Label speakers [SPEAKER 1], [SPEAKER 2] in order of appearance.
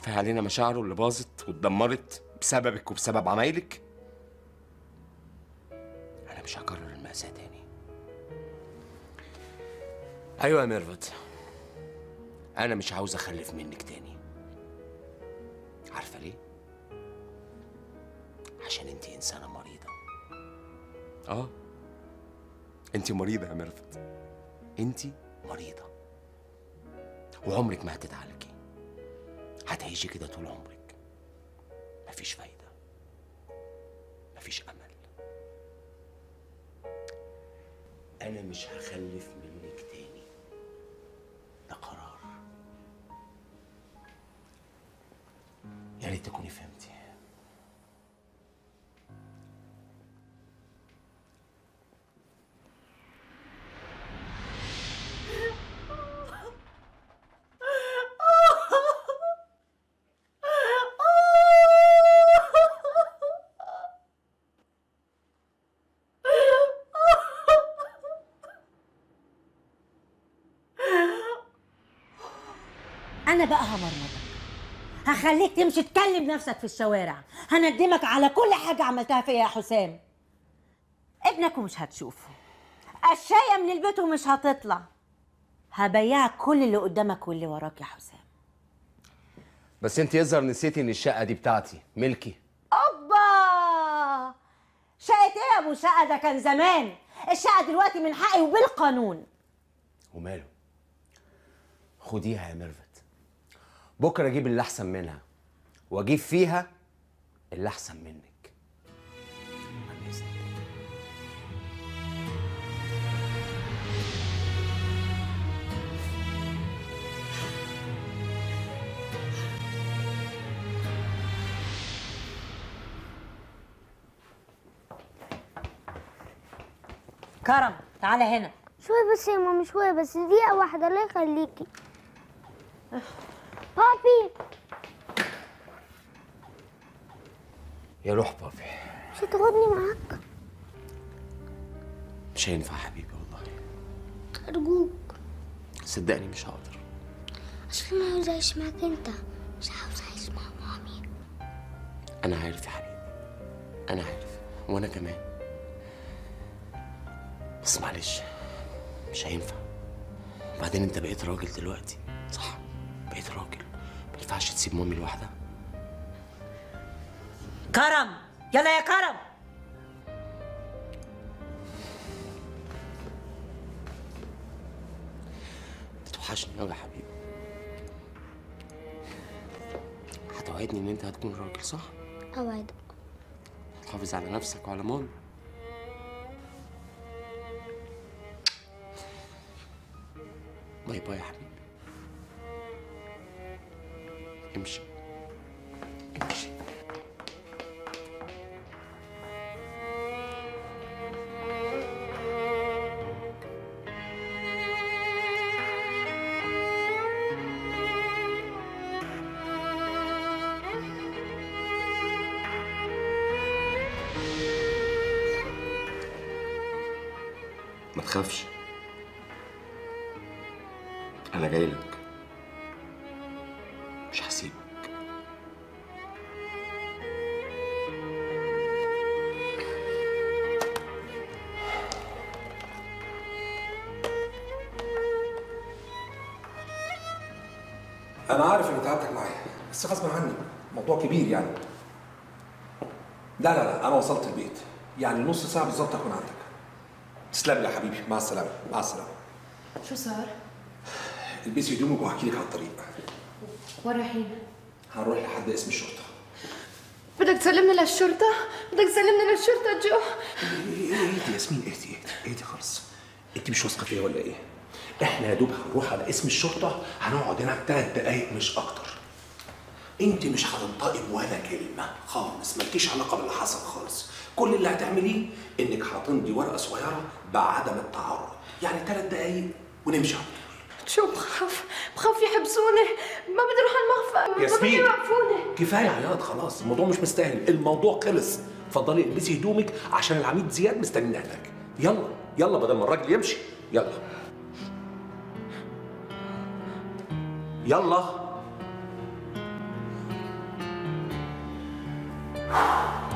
[SPEAKER 1] كفايه علينا مشاعره اللي باظت واتدمرت بسببك وبسبب عمايلك انا مش هكرر المأساة تاني ايوه يا ميرفت انا مش عاوز اخلف منك تاني عارفه ليه عشان انت انسانه مريضه اه انت مريضه يا ميرفت انت مريضه وعمرك ما هتتعالجي هتعيشي كده طول عمرك مفيش فايده مفيش امل انا مش هخلف منك تاني ده قرار يا ريت تكوني فهمتي
[SPEAKER 2] انا بقى همرمطك هخليك تمشي تكلم نفسك في الشوارع هندمك على كل حاجه عملتها فيا يا حسام ابنك ومش هتشوفه الشايه من البيت ومش هتطلع هبيعك كل اللي قدامك واللي وراك يا حسام
[SPEAKER 1] بس انت يظهر نسيتي ان الشقه دي بتاعتي ملكي
[SPEAKER 2] اوبا شقه ايه يا ابو شقه ده كان زمان الشقه دلوقتي من حقي وبالقانون
[SPEAKER 1] وماله خديها يا ميرفت بكره اجيب اللي احسن منها واجيب فيها اللي احسن منك عن إذنك.
[SPEAKER 2] كرم تعالى هنا
[SPEAKER 3] شوية بس يا ماما شوية بس دقيقة واحدة الله يخليكي بابي
[SPEAKER 1] يا روح بابي
[SPEAKER 3] مش هتاخدني معاك
[SPEAKER 1] مش هينفع يا حبيبي والله
[SPEAKER 3] أرجوك
[SPEAKER 1] صدقني مش هقدر
[SPEAKER 3] عشان أنا عاوز أعيش معاك أنت مش عاوز أعيش مع مامي
[SPEAKER 1] انا عارف يا حبيبي انا عارف وانا كمان بس معلش مش هينفع وبعدين انت بقيت راجل دلوقتي صح بقيت راجل ما ينفعش تسيب مامي لوحدها
[SPEAKER 2] كرم يلا يا كرم
[SPEAKER 1] بتوحشني قوي يا حبيبي هتوعدني ان انت هتكون راجل صح
[SPEAKER 3] أوعدك
[SPEAKER 1] حافظ على نفسك وعلى مامي باي باي يا حبيبي امشي امشي ما تخافش انا جاي لك مش هسيبك
[SPEAKER 4] انا عارف ان تعبتك معايا بس غصب عني موضوع كبير يعني لا لا لا انا وصلت البيت يعني نص ساعه بالظبط اكون عندك تسلم لي يا حبيبي مع السلامه مع السلامه
[SPEAKER 5] شو صار؟
[SPEAKER 4] البسي هدومك واحكي لك على الطريق
[SPEAKER 5] وين رايحين؟
[SPEAKER 4] هنروح لحد اسم الشرطه
[SPEAKER 5] بدك تسلمني للشرطة؟ بدك تسلمني للشرطة جو؟
[SPEAKER 4] ايه ايه ايه ياسمين اهدي اهدي اهدي خالص انت مش واثقه فيا ولا ايه؟ احنا يا دوب هنروح على اسم الشرطه هنقعد هناك ثلاث دقايق مش اكتر انت مش هتنطقي ولا كلمه خالص مالكيش علاقه باللي حصل خالص كل اللي هتعمليه انك هتمضي ورقه صغيره بعدم التعرض يعني ثلاث دقايق ونمشي على طول.
[SPEAKER 5] شو بخاف بخاف يحبسوني ما بدي اروح على المخفى
[SPEAKER 4] ياسمين
[SPEAKER 5] بدي يوقفوني
[SPEAKER 4] كفايه عياط خلاص الموضوع مش مستاهل الموضوع خلص اتفضلي البسي هدومك عشان العميد زياد مستنينا هناك يلا يلا بدل ما الراجل يمشي يلا يلا
[SPEAKER 3] ماما